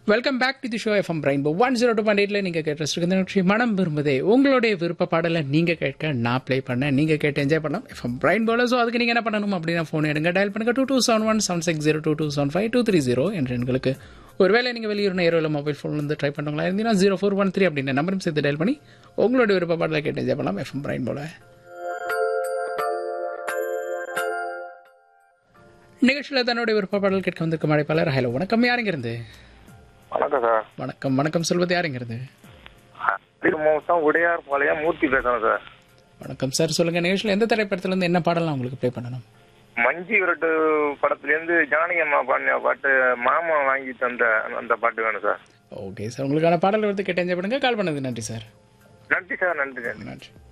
welcome back to the show FM rainbow one zero two point எயிட்ல நீங்கள் கேட்டு நிகழ்ச்சி மனம் விரும்புதே உங்களுடைய விருப்ப பாடலை நீங்கள் கேட்க நான் ப்ளே பண்ணேன் நீங்கள் கேட்டு என்ஜாய் பண்ணலாம் எஃப்எம் ரெயின்போல ஸோ அதுக்கு நீங்கள் என்ன பண்ணணும் அப்படின்னா ஃபோன் எடுங்க டயல் பண்ணுங்க two two seven one seven six zero two two seven five two three zero என்ற எண்களுக்கு ஒருவேளை நீங்கள் வெளியூர் நேரோ இல்லை மொபைல் ஃபோன் வந்து ட்ரை பண்ணுறவங்களா இருந்தீங்கன்னா ஜீரோ ஃபோர் ஒன் த்ரீ அப்படின்ற நம்பரும் சேர்த்து டயல் பண்ணி உங்களுடைய விருப்ப பாடலை கேட்டு என்ஜாய் பண்ணலாம் எஃப்எம் ரெயின்போல நிகழ்ச்சியில் தன்னுடைய விருப்ப பாடல் கேட்க வந்திருக்கும் அழைப்பாளர் ஹலோ வணக்கம் யாருங்கிறது வணக்கம் சார் வணக்கம் வணக்கம் சொல்வது யாருங்கிறது திருமூசம் உடையார் பாளையம் மூர்த்தி பேசுறேன் சார் வணக்கம் சார் சொல்லுங்க நிகழ்ச்சியில் எந்த திரைப்படத்துல இருந்து என்ன பாடலாம் உங்களுக்கு ப்ளே பண்ணணும் மஞ்சி விரட்டு படத்துலேருந்து ஜானகி அம்மா பாடின பாட்டு மாமா வாங்கி தந்த அந்த பாட்டு வேணும் சார் ஓகே சார் உங்களுக்கான பாடல் வந்து கேட்டு என்ஜாய் பண்ணுங்க கால் பண்ணது நன்றி சார் நன்றி சார் நன்றி நன்றி நன்றி